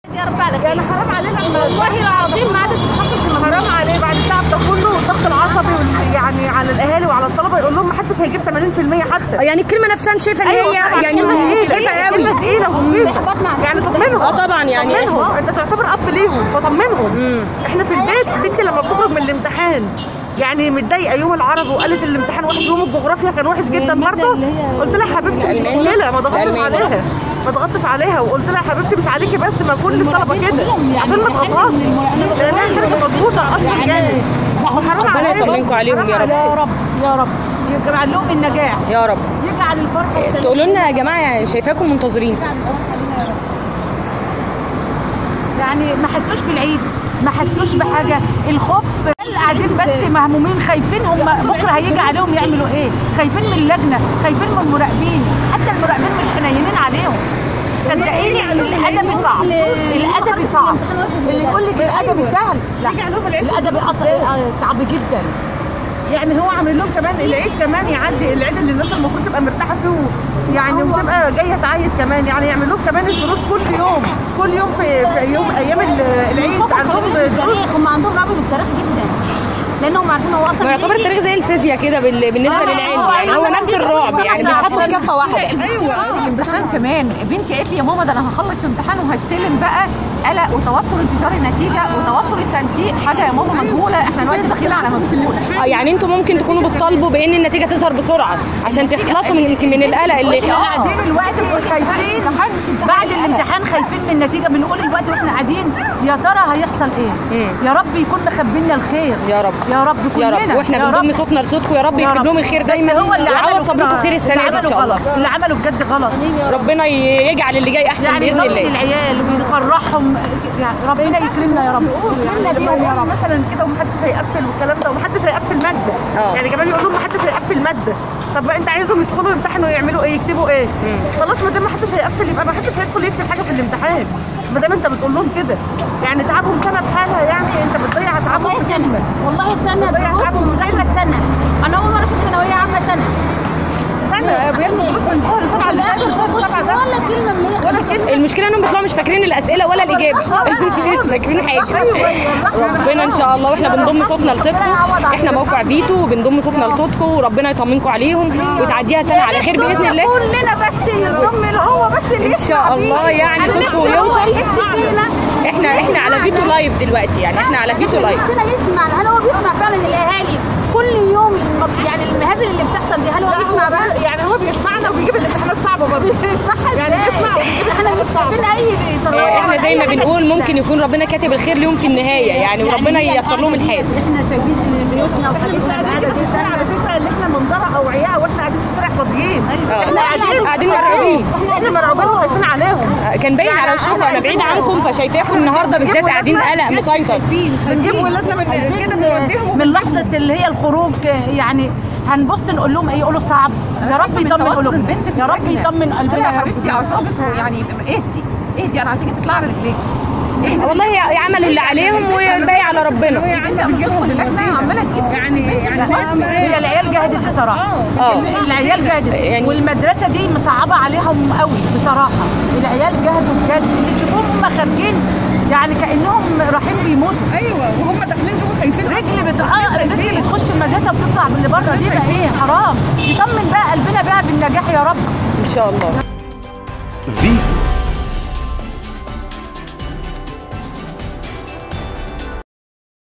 يا رب على يعني حرام علينا والله العظيم ما عادت تتحط في حرام عليه بعد التعب ده كله والضغط العصبي وال- يعني على الاهالي وعلى الطلبه يقول لهم ما حدش هيجيب 80% حتى يعني الكلمه نفسها انت شايفه ان ايوه هي طبعاً يعني كلمة تقيلة، مختلفه قوي كلمة تقيله ومخيفه يعني طمنهم اه طبعا يعني طمنهم انت تعتبر اب ليهم فطمنهم مم. احنا في البيت بنتي لما بتخرج من الامتحان يعني متضايقه يوم العربي وقالت الامتحان وحش يوم الجغرافيا كان وحش جدا برضه قلت لها يا حبيبتي مش الألماني؟ مشكله ما ضغطتش الألماني. عليها ما ضغطتش عليها وقلت لها يا حبيبتي مش عليكي بس ما كل الطلبه كده عشان ما تغطاش لانها كانت مضغوطه اصلا جامد وحرام ربنا عليها. يطمنكم عليهم يا حرام رب. عليها. يا رب يا رب يجعل لهم النجاح يا رب يجعل الفرحه والسلام. تقولوا لنا يا جماعه شايفاكم منتظرين يعني ما حسوش بالعيد ما حسوش بحاجه الخوف قاعدين بس مهمومين خايفين هم بكره هيجي عليهم يعملوا ايه خايفين من اللجنه خايفين من المراقبين حتى المراقبين مش حنينين عليهم صدقيني الادبي صعب الادبي صعب اللي يقول لك الادبي سهل لا الادبي اصلا صعب جدا يعني هو عامل لهم كمان العيد كمان يعدي العيد اللي الناس المفروض تبقى مرتاحه فيه يعني وتبقى جايه تعيد كمان يعني يعمل لهم كمان الدروس كل يوم كل يوم في, في يوم ايام ال- العيد عندهم دروس التاريخ هم عندهم رغبه بالتاريخ جدا لانهم عارفين هو اصلا ما يعتبر التاريخ زي الفيزياء كده بال- بالنسبه آه، للعلم هو يعني هو أيوة، نفس أيوة، الرعب أيوة، يعني أيوة، بيتحطوا في أيوة. كفه واحده ايوه الامتحان كمان بنتي قالت لي يا ماما ده انا هخلص امتحان وهستلم بقى قلق وتوتر انتظار النتيجه وتوتر التنسيق حاجه يا ماما مجهوله احنا دلوقتي داخلين على مجهول آه، يعني انتوا ممكن تكونوا بتطالبوا بان النتيجه تظهر بسرعه عشان تخلصوا من من القلق اللي قاعدين الوقت خايفين بعد الامتحان خايفين من النتيجه بنقول الوقت واحنا قاعدين يا ترى هيحصل ايه مم. يا رب يكون مخبينا الخير يا رب يا رب يا كلنا رب واحنا يا بنضم رب. صوتنا لصوتكم يا رب يا يكتب رب. لهم الخير بس دايما هو اللي ويعوض عمله صبركم خير السنه دي اللي ان شاء عمله الله غلط. اللي عمله بجد غلط ربنا ي- يجعل اللي جاي احسن يعني باذن يربي الله العيال ويفرحهم يعني ربنا يكرمنا يا رب يكرمنا لما بيهم يا يقولوا رب مثلا كده ومحدش هيقفل والكلام ده ومحدش هيقفل ماده اه. يعني كمان يقول لهم محدش هيقفل ماده طب بقى انت عايزهم يدخلوا يمتحنوا يعملوا ايه يكتبوا ايه مم. خلاص ما دام محدش هيقفل يبقى محدش هيدخل يكتب حاجه في الامتحان ما دام انت بتقول لهم كده يعني تعبهم سنه بحالها يعني انت بتضيع تعبهم والله في سنة كلمة. والله سنة دروس ومذاكرة سنة أنا أول مرة أشوف ثانوية عامة سنة سنه بياخدوا دروس من جوه لسبعه اللي الآخر فاتوا بخش سبعة ده. ولا كلمة من ولا كلمه المشكله انهم بيطلعوا مش فاكرين الاسئله ولا الاجابه مش فاكرين حاجه ربنا ان شاء الله واحنا بنضم صوتنا لصوتكم احنا موقع فيتو وبنضم صوتنا لصوتكم وربنا يطمنكم عليهم وتعديها سنه على خير باذن الله كلنا بس يضم اللي هو بس اللي ان شاء الله يعني صوتكم يوصل احنا احنا على فيتو لايف دلوقتي يعني احنا على فيتو لايف نفسنا يسمع هل هو بيسمع فعلا الاهالي كل يوم الم- يعني المهازل اللي بتحصل دي هل هو بيسمع بقى؟ يعني هو بيسمعنا وبيجيب الامتحانات صعبه برضه بيسمعها يعني ازاي؟ بيسمع وبيجيب احنا مش الامتحانات شايفين اي تطور اه، احنا ولا زي أي ما حاجة بنقول جديدة. ممكن يكون ربنا كاتب الخير ليهم في النهايه يعني وربنا ييسر لهم الحال احنا سايبين بيوتنا احنا مش قاعدين كده في الشارع على فكره اللي احنا منظره اوعياء واحنا قاعدين في الشارع فاضيين اه. احنا قاعدين قاعدين مرعوبين. احنا مرعوبين وخايفين عليهم اه، كان باين على وشكم انا بعيد عنكم فشايفاكم النهارده بالذات قاعدين قلق مسيطر بنجيب ولادنا من كده بنوديهم من لحظه اللي هي الخروج يعني هنبص نقول لهم ايه يقولوا صعب يا رب يطمن قلوبنا يا رب يطمن قلبنا يا حبيبتي عارفه يعني اهدي اهدي انا عايزاكي تطلعي على رجليك والله يعملوا اللي عليهم والباقي على ربنا انت بتجيبهم اللجنه عماله تجيب يعني يعني هي العيال جهدت بصراحه اه. العيال جهدت يعني- والمدرسه دي مصعبه عليهم قوي بصراحه العيال جهدوا بجد اللي تشوفوهم هم خارجين يعني كانهم رايحين بيموتوا ايوه وهم داخلين جوه خايفين رجل بت... آه، رجل بتخش المدرسه وبتطلع باللي بره دي بقى ايه حرام يطمن بقى قلبنا بقى بالنجاح يا رب ان شاء الله فيتو